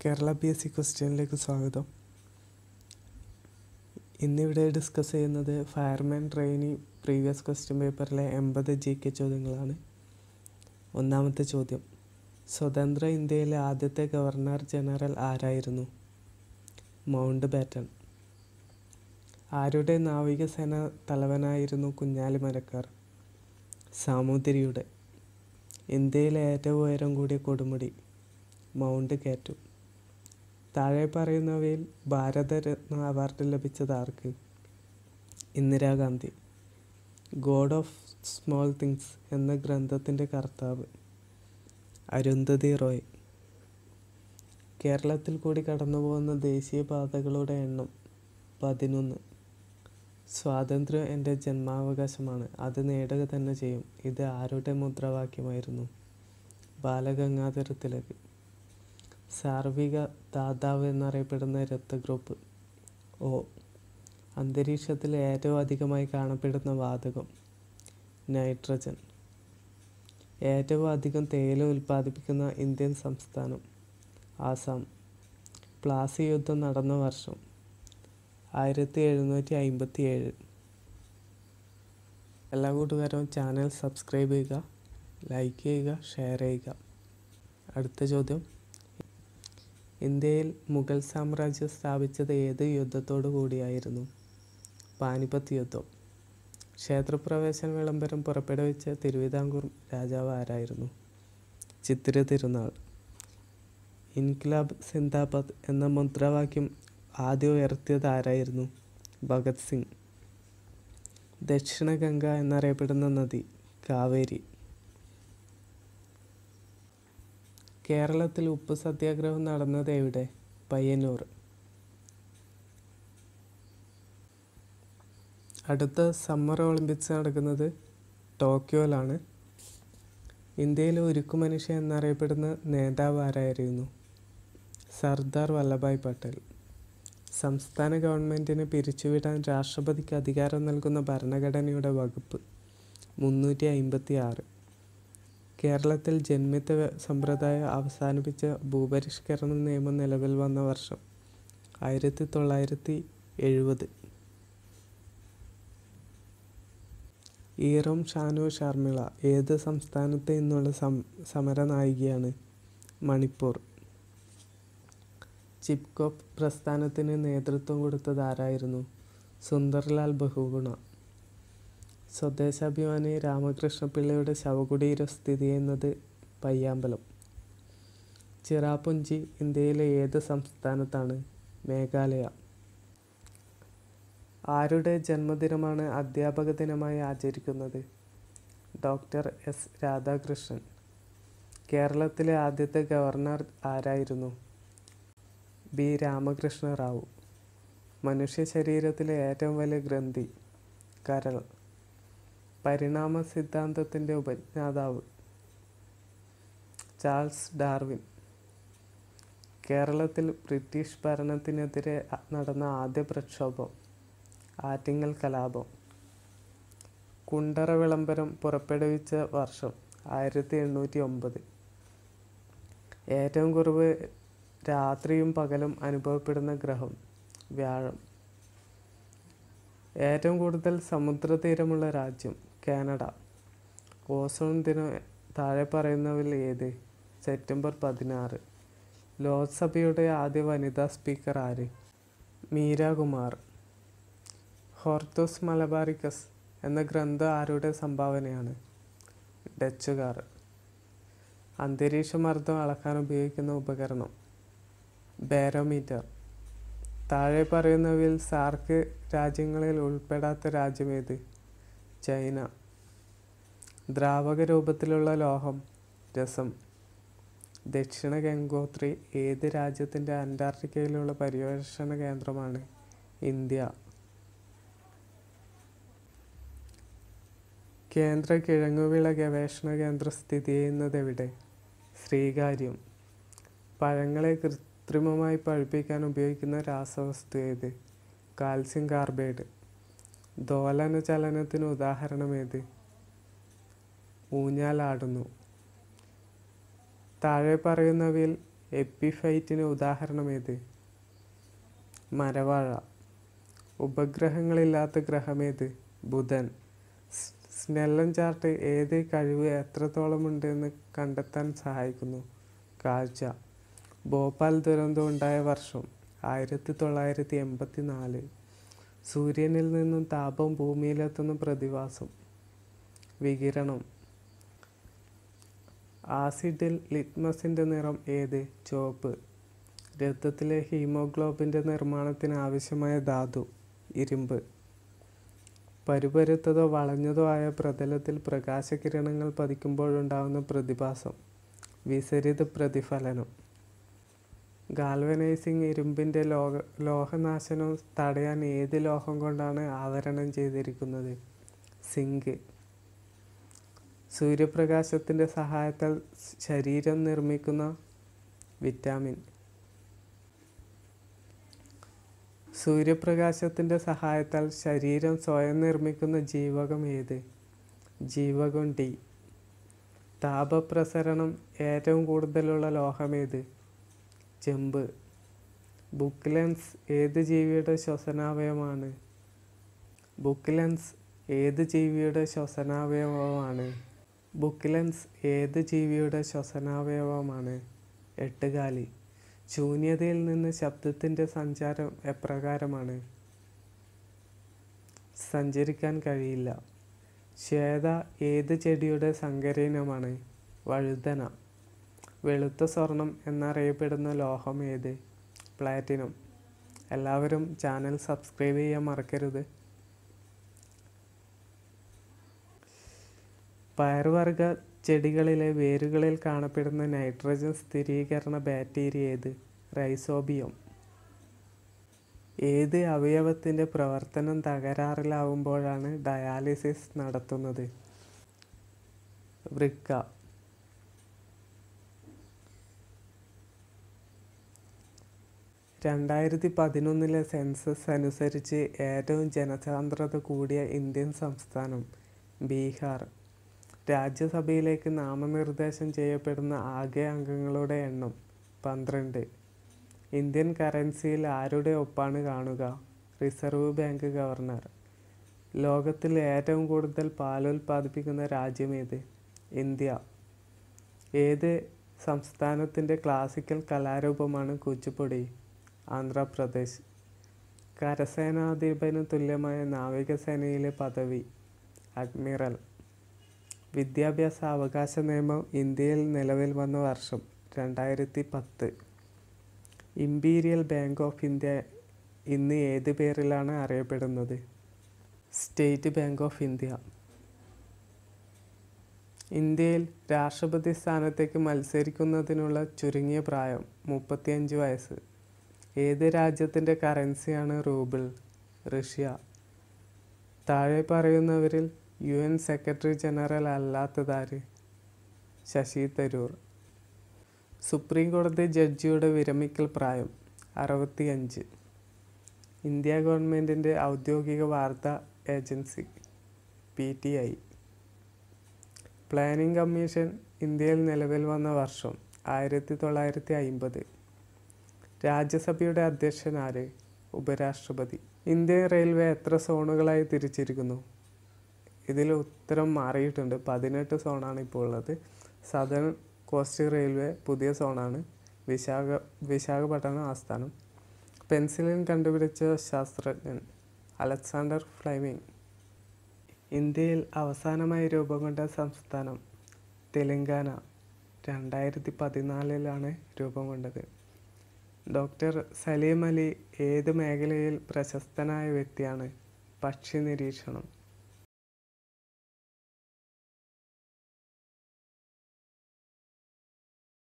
Kerala P S C ക്വസ്റ്റ്യനിലേക്ക് സ്വാഗതം ഇന്നിവിടെ ഡിസ്കസ് ചെയ്യുന്നത് ഫയർമാൻ ട്രെയിനി പ്രീവിയസ് ക്വസ്റ്റ്യൻ പേപ്പറിലെ എൺപത് ജി കെ ചോദ്യങ്ങളാണ് ഒന്നാമത്തെ ചോദ്യം സ്വതന്ത്ര ഇന്ത്യയിലെ ആദ്യത്തെ ഗവർണർ ജനറൽ ആരായിരുന്നു മൗണ്ട് ബാറ്റൺ ആരുടെ നാവികസേന തലവനായിരുന്നു കുഞ്ഞാലി മരക്കാർ സാമൂതിരിയുടെ ഇന്ത്യയിലെ ഏറ്റവും ഉയരം കൂടിയ കൊടുമുടി മൗണ്ട് കാറ്റു താഴെ പറയുന്നവയിൽ ഭാരതരത്ന അവാർഡ് ലഭിച്ചത് ആർക്ക് Indira Gandhi God of Small Things എന്ന ഗ്രന്ഥത്തിൻ്റെ കർത്താവ് അരുന്ധതി റോയ് കേരളത്തിൽ കൂടി കടന്നുപോകുന്ന ദേശീയപാതകളുടെ എണ്ണം പതിനൊന്ന് സ്വാതന്ത്ര്യം എൻ്റെ ജന്മാവകാശമാണ് അത് നേടുക തന്നെ ചെയ്യും ഇത് ആരുടെ മുദ്രാവാക്യമായിരുന്നു ബാലഗംഗാധര തിലക് സാർവിക ദാതാവ് എന്നറിയപ്പെടുന്ന രക്തഗ്രൂപ്പ് ഓ അന്തരീക്ഷത്തിൽ ഏറ്റവും അധികമായി കാണപ്പെടുന്ന വാതകം നൈട്രജൻ ഏറ്റവും അധികം തേയില ഉൽപ്പാദിപ്പിക്കുന്ന ഇന്ത്യൻ സംസ്ഥാനം ആസാം പ്ലാസി യുദ്ധം നടന്ന വർഷം ആയിരത്തി എഴുന്നൂറ്റി അമ്പത്തി ഏഴ് എല്ലാ കൂട്ടുകാരും ചാനൽ സബ്സ്ക്രൈബ് ചെയ്യുക ലൈക്ക് ചെയ്യുക ഷെയർ ചെയ്യുക അടുത്ത ചോദ്യം ഇന്ത്യയിൽ മുഗൾ സാമ്രാജ്യം സ്ഥാപിച്ചത് ഏത് യുദ്ധത്തോടു കൂടിയായിരുന്നു പാനിപ്പത്ത് യുദ്ധം ക്ഷേത്രപ്രവേശന വിളംബരം പുറപ്പെടുവിച്ച തിരുവിതാംകൂർ രാജാവ് ആരായിരുന്നു ചിത്തിര തിരുനാൾ ഇൻക്ലാബ് സിന്ദാബാദ് എന്ന മുദ്രാവാക്യം ആദ്യം ഉയർത്തിയത് ആരായിരുന്നു ഭഗത് സിംഗ് ദക്ഷിണ ഗംഗ എന്നറിയപ്പെടുന്ന നദി കാവേരി കേരളത്തിൽ ഉപ്പ് സത്യാഗ്രഹം നടന്നത് എവിടെ പയ്യന്നൂർ അടുത്ത സമ്മർ ഒളിമ്പിക്സ് നടക്കുന്നത് ടോക്കിയോയിലാണ് ഇന്ത്യയിലെ ഉരുക്കു മനുഷ്യ എന്നറിയപ്പെടുന്ന നേതാവ് ആരായിരുന്നു സർദാർ വല്ലഭായ് പട്ടേൽ സംസ്ഥാന ഗവൺമെൻറ്റിന് പിരിച്ചുവിടാൻ രാഷ്ട്രപതിക്ക് അധികാരം നൽകുന്ന ഭരണഘടനയുടെ വകുപ്പ് മുന്നൂറ്റി അമ്പത്തി ആറ് കേരളത്തിൽ ജന്മിത്ത സമ്പ്രദായം അവസാനിപ്പിച്ച ഭൂപരിഷ്കരണ നിയമം നിലവിൽ വന്ന വർഷം ആയിരത്തി തൊള്ളായിരത്തി എഴുപത് ഈറം ഷാനു ഷർമിള ഏത് സംസ്ഥാനത്ത് നിന്നുള്ള സം സമരനായികയാണ് മണിപ്പൂർ ചിപ്കോപ്പ് പ്രസ്ഥാനത്തിന് നേതൃത്വം കൊടുത്തത് ആരായിരുന്നു സുന്ദർലാൽ ബഹുഗുണ സ്വദേശാഭിമാനി രാമകൃഷ്ണപിള്ളയുടെ ശവകുടീരം സ്ഥിതി ചെയ്യുന്നത് പയ്യാമ്പലം ചിറാപുഞ്ചി ഇന്ത്യയിലെ ഏത് സംസ്ഥാനത്താണ് മേഘാലയ ആരുടെ ജന്മദിനമാണ് അധ്യാപക ദിനമായി ആചരിക്കുന്നത് ഡോക്ടർ എസ് രാധാകൃഷ്ണൻ കേരളത്തിലെ ആദ്യത്തെ ഗവർണർ ആരായിരുന്നു ബി രാമകൃഷ്ണ റാവു മനുഷ്യ ശരീരത്തിലെ ഏറ്റവും വലിയ ഗ്രന്ഥി കരൾ പരിണാമ സിദ്ധാന്തത്തിൻ്റെ ഉപജ്ഞാതാവ് ചാൾസ് ഡാർവിൻ കേരളത്തിൽ ബ്രിട്ടീഷ് ഭരണത്തിനെതിരെ നടന്ന ആദ്യ പ്രക്ഷോഭം ആറ്റിങ്ങൽ കലാപം കുണ്ടറ വിളംബരം പുറപ്പെടുവിച്ച വർഷം ആയിരത്തി എണ്ണൂറ്റി ഒമ്പത് ഏറ്റവും കുറവ് രാത്രിയും പകലും അനുഭവപ്പെടുന്ന ഗ്രഹം വ്യാഴം ഏറ്റവും കൂടുതൽ സമുദ്രതീരമുള്ള രാജ്യം കാനഡ ഓസോൺ ദിനം താഴെ പറയുന്നവരിൽ ഏത് സെപ്റ്റംബർ പതിനാറ് ലോക്സഭയുടെ ആദ്യ വനിതാ സ്പീക്കർ ആര് മീര കുമാർ ഹോർത്തോസ് മലബാറിക്കസ് എന്ന ഗ്രന്ഥം ആരുടെ സംഭാവനയാണ് ഡച്ചുകാർ അന്തരീക്ഷ മർദ്ദം അളക്കാൻ ഉപയോഗിക്കുന്ന ഉപകരണം ബാരോമീറ്റർ താഴെ പറയുന്നവയിൽ സാർക്ക് രാജ്യങ്ങളിൽ ഉൾപ്പെടാത്ത രാജ്യമേത് ചൈന ദ്രാവക രൂപത്തിലുള്ള ലോഹം രസം ദക്ഷിണ ഗംഗോത്രി ഏത് രാജ്യത്തിൻ്റെ അന്റാർട്ടിക്കയിലുള്ള പര്യവേഷണ കേന്ദ്രമാണ് ഇന്ത്യ കേന്ദ്ര കിഴങ്ങുവിള ഗവേഷണ കേന്ദ്രം സ്ഥിതി ചെയ്യുന്നത് എവിടെ ശ്രീകാര്യം പഴങ്ങളെ കൃത്രിമമായി പഴുപ്പിക്കാൻ ഉപയോഗിക്കുന്ന രാസവസ്തു ഏത് കാൽസ്യം കാർബൈഡ് ദോലന ചലനത്തിന് ഉദാഹരണം ഏത് ഊഞ്ഞാലാടുന്നു താഴെ പറയുന്നവയിൽ എപ്പിഫൈറ്റിന് ഉദാഹരണം ഏത് മരവാഴ ഉപഗ്രഹങ്ങളില്ലാത്ത ഗ്രഹമേത് ബുധൻ സ്- സ്നെല്ലൻ ചാർട്ട് ഏത് കഴിവ് എത്രത്തോളമുണ്ടെന്ന് കണ്ടെത്താൻ സഹായിക്കുന്നു കാഴ്ച ഭോപ്പാൽ ദുരന്തം ഉണ്ടായ വർഷം ആയിരത്തി തൊള്ളായിരത്തി എൺപത്തി നാല് സൂര്യനിൽ നിന്നും താപം ഭൂമിയിലെത്തുന്ന പ്രതിഭാസം വികിരണം ആസിഡിൽ ലിറ്റ്മസിൻ്റെ നിറം ഏത് ചുവപ്പ് രക്തത്തിലെ ഹീമോഗ്ലോബിൻ്റെ നിർമ്മാണത്തിന് ആവശ്യമായ ധാതു ഇരുമ്പ് പരുപരുത്തതോ വളഞ്ഞതോ ആയ പ്രതലത്തിൽ പ്രകാശകിരണങ്ങൾ പതിക്കുമ്പോഴുണ്ടാകുന്ന പ്രതിഭാസം വിസരിത പ്രതിഫലനം ഗാൽവനൈസിംഗ് ഇരുമ്പിൻ്റെ ലോഹ ലോഹനാശനം തടയാൻ ഏത് ലോഹം കൊണ്ടാണ് ആവരണം ചെയ്തിരിക്കുന്നത് സിങ്ക് സൂര്യപ്രകാശത്തിൻ്റെ സഹായത്താൽ ശരീരം നിർമ്മിക്കുന്ന വിറ്റാമിൻ സൂര്യപ്രകാശത്തിൻ്റെ സഹായത്താൽ ശരീരം സ്വയം നിർമ്മിക്കുന്ന ജീവകം ഏത് ജീവകം ഡി താപപ്രസരണം ഏറ്റവും കൂടുതലുള്ള ലോഹമേത് ചെമ്പ് ബുക്ക് ലെൻസ് ഏത് ജീവിയുടെ ശ്വസനാവയവമാണ് ബുക്ക് ലെൻസ് ഏത് ജീവിയുടെ ശ്വസനാവയവമാണ് ബുക്ക് ലെൻസ് ഏത് ജീവിയുടെ ശ്വസനാവയവമാണ് എട്ടുകാലി ശൂന്യതയിൽ നിന്ന് ശബ്ദത്തിൻ്റെ സഞ്ചാരം എപ്രകാരമാണ് സഞ്ചരിക്കാൻ കഴിയില്ല ശ്വേത ഏത് ചെടിയുടെ സങ്കരയിനമാണ് വഴുതന വെളുത്ത സ്വർണം എന്നറിയപ്പെടുന്ന ലോഹം ഏത് പ്ലാറ്റിനം എല്ലാവരും ചാനൽ സബ്സ്ക്രൈബ് ചെയ്യാൻ മറക്കരുത് പയറുവർഗ ചെടികളിലെ വേരുകളിൽ കാണപ്പെടുന്ന നൈട്രജൻ സ്ഥിരീകരണ ബാക്ടീരിയ ഏത് റൈസോബിയം ഏത് അവയവത്തിൻ്റെ പ്രവർത്തനം തകരാറിലാവുമ്പോഴാണ് ഡയാലിസിസ് നടത്തുന്നത് വൃക്ക രണ്ടായിരത്തി പതിനൊന്നിലെ സെൻസസ് അനുസരിച്ച് ഏറ്റവും ജനസാന്ദ്രത കൂടിയ ഇന്ത്യൻ സംസ്ഥാനം ബീഹാർ രാജ്യസഭയിലേക്ക് നാമനിർദ്ദേശം ചെയ്യപ്പെടുന്ന ആകെ അംഗങ്ങളുടെ എണ്ണം പന്ത്രണ്ട് ഇന്ത്യൻ കറൻസിയിൽ ആരുടെ ഒപ്പാണ് കാണുക റിസർവ് ബാങ്ക് ഗവർണർ ലോകത്തിൽ ഏറ്റവും കൂടുതൽ പാൽ ഉൽപ്പാദിപ്പിക്കുന്ന രാജ്യമേത് ഇന്ത്യ ഏത് സംസ്ഥാനത്തിൻ്റെ ക്ലാസിക്കൽ കലാരൂപമാണ് കുച്ചിപ്പുടി ആന്ധ്രാപ്രദേശ് കരസേനാധിപന് തുല്യമായ നാവികസേനയിലെ പദവി അഡ്മിറൽ വിദ്യാഭ്യാസ അവകാശ നിയമം ഇന്ത്യയിൽ നിലവിൽ വന്ന വർഷം രണ്ടായിരത്തി പത്ത് ഇമ്പീരിയൽ ബാങ്ക് ഓഫ് ഇന്ത്യ ഇന്ന് ഏത് പേരിലാണ് അറിയപ്പെടുന്നത് സ്റ്റേറ്റ് ബാങ്ക് ഓഫ് ഇന്ത്യ ഇന്ത്യയിൽ രാഷ്ട്രപതി സ്ഥാനത്തേക്ക് മത്സരിക്കുന്നതിനുള്ള ചുരുങ്ങിയ പ്രായം മുപ്പത്തിയഞ്ച് വയസ്സ് ഏത് രാജ്യത്തിൻ്റെ കറൻസിയാണ് റൂബിൾ റഷ്യ താഴെ പറയുന്നവരിൽ യു എൻ സെക്രട്ടറി ജനറൽ അല്ലാത്തതാര് ശശി തരൂർ സുപ്രീം കോടതി ജഡ്ജിയുടെ വിരമിക്കൽ പ്രായം അറുപത്തിയഞ്ച് ഇന്ത്യ ഗവൺമെൻറ്റിൻ്റെ ഔദ്യോഗിക വാർത്താ agency P T I planning commission ഇന്ത്യയിൽ നിലവിൽ വന്ന വർഷം ആയിരത്തി തൊള്ളായിരത്തി അയിമ്പത് രാജ്യസഭയുടെ അധ്യക്ഷൻ ആര് ഉപരാഷ്ട്രപതി ഇന്ത്യൻ റെയിൽവേ എത്ര സോണുകളായി തിരിച്ചിരിക്കുന്നു ഇതിൽ ഉത്തരം മാറിയിട്ടുണ്ട് പതിനെട്ട് സോണാണ് ഇപ്പോൾ ഉള്ളത് സദേൺ കോസ്റ്റ് റെയിൽവേ പുതിയ സോണാണ് വിശാഖ വിശാഖപട്ടണം ആസ്ഥാനം പെൻസിലിൻ കണ്ടുപിടിച്ച ശാസ്ത്രജ്ഞൻ അലക്സാണ്ടർ ഫ്ലൈമിംഗ് ഇന്ത്യയിൽ അവസാനമായി രൂപം കൊണ്ട സംസ്ഥാനം തെലങ്കാന രണ്ടായിരത്തി പതിനാലിലാണ് രൂപം കൊണ്ടത് ഡോക്ടർ സലീം അലി ഏത് മേഖലയിൽ പ്രശസ്തനായ വ്യക്തിയാണ് പക്ഷി നിരീക്ഷണം